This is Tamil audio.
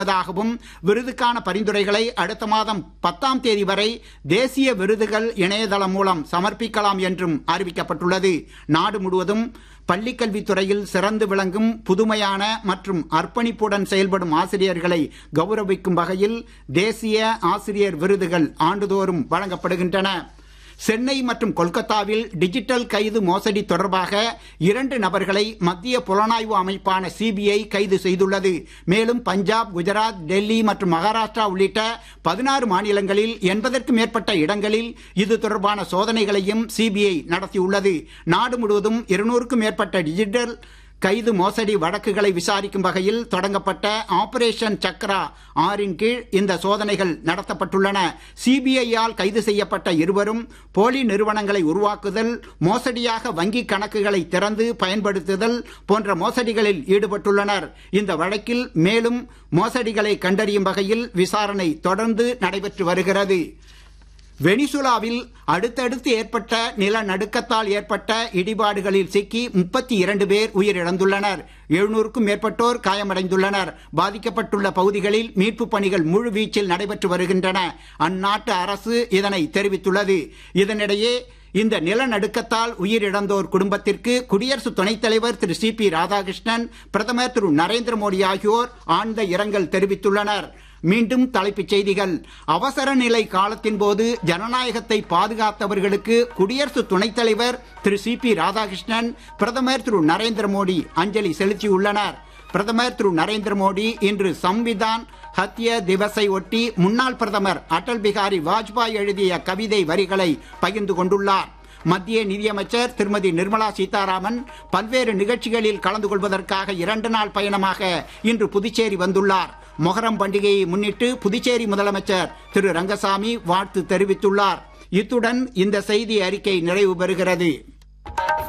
உள்ளதாகவும் விருதுக்கான பரிந்துரைகளை அடுத்த மாதம் பத்தாம் தேதி வரை தேசிய விருதுகள் இணையதளம் மூலம் சமர்ப்பிக்கலாம் என்றும் அறிவிக்கப்பட்டுள்ளது நாடு முழுவதும் பள்ளிக்கல்வித்துறையில் சிறந்து விளங்கும் புதுமையான மற்றும் அர்ப்பணிப்புடன் செயல்படும் ஆசிரியர்களை கௌரவிக்கும் வகையில் தேசிய ஆசிரியர் விருதுகள் ஆண்டுதோறும் வழங்கப்படுகின்றன சென்னை மற்றும் கொல்கத்தாவில் டிஜிட்டல் கைது மோசடி தொடர்பாக இரண்டு நபர்களை மத்திய புலனாய்வு அமைப்பான சிபிஐ கைது செய்துள்ளது மேலும் பஞ்சாப் குஜராத் டெல்லி மற்றும் மகாராஷ்டிரா உள்ளிட்ட பதினாறு மாநிலங்களில் எண்பதற்கும் மேற்பட்ட இடங்களில் இது தொடர்பான சோதனைகளையும் சிபிஐ நடத்தியுள்ளது நாடு முழுவதும் இருநூறுக்கும் மேற்பட்ட டிஜிட்டல் கைது மோசடி வழக்குகளை விசாரிக்கும் வகையில் தொடங்கப்பட்ட ஆபரேஷன் சக்ரா ஆறின் கீழ் இந்த சோதனைகள் நடத்தப்பட்டுள்ளன சிபிஐயால் கைது செய்யப்பட்ட இருவரும் போலி நிறுவனங்களை உருவாக்குதல் மோசடியாக வங்கி கணக்குகளை திறந்து பயன்படுத்துதல் போன்ற மோசடிகளில் ஈடுபட்டுள்ளனர் இந்த வழக்கில் மேலும் மோசடிகளை கண்டறியும் வகையில் விசாரணை தொடர்ந்து நடைபெற்று வருகிறது வெனிசுலாவில் அடுத்தடுத்து ஏற்பட்ட நிலநடுக்கத்தால் ஏற்பட்ட இடிபாடுகளில் சிக்கி முப்பத்தி இரண்டு பேர் உயிரிழந்துள்ளனர் எழுநூறுக்கும் மேற்பட்டோர் காயமடைந்துள்ளனர் பாதிக்கப்பட்டுள்ள பகுதிகளில் மீட்புப் பணிகள் முழு வீச்சில் நடைபெற்று வருகின்றன அந்நாட்டு அரசு இதனை தெரிவித்துள்ளது இதனிடையே இந்த நிலநடுக்கத்தால் உயிரிழந்தோர் குடும்பத்திற்கு குடியரசு துணைத் தலைவர் திரு சி பி ராதாகிருஷ்ணன் பிரதமர் திரு நரேந்திர மோடி ஆகியோர் ஆழ்ந்த இரங்கல் தெரிவித்துள்ளனர் மீண்டும் தலைப்புச் செய்திகள் அவசர நிலை காலத்தின் போது ஜனநாயகத்தை பாதுகாத்தவர்களுக்கு குடியரசு துணைத் தலைவர் திரு சி பி ராதாகிருஷ்ணன் பிரதமர் திரு நரேந்திர மோடி அஞ்சலி செலுத்தியுள்ளனர் பிரதமர் திரு நரேந்திர மோடி இன்று சம்விதான் ஹத்ய திவஸை ஒட்டி முன்னாள் பிரதமர் அடல் பிகாரி வாஜ்பாய் எழுதிய கவிதை வரிகளை பகிர்ந்து கொண்டுள்ளார் மத்திய நிதியமைச்சர் திருமதி நிர்மலா சீதாராமன் பல்வேறு நிகழ்ச்சிகளில் கலந்து கொள்வதற்காக இரண்டு நாள் பயணமாக இன்று புதுச்சேரி வந்துள்ளார் மொஹரம் பண்டிகையை முன்னிட்டு புதுச்சேரி முதலமைச்சர் திரு ரங்கசாமி வாழ்த்து தெரிவித்துள்ளார் இத்துடன் இந்த செய்தி அறிக்கை நிறைவு பெறுகிறது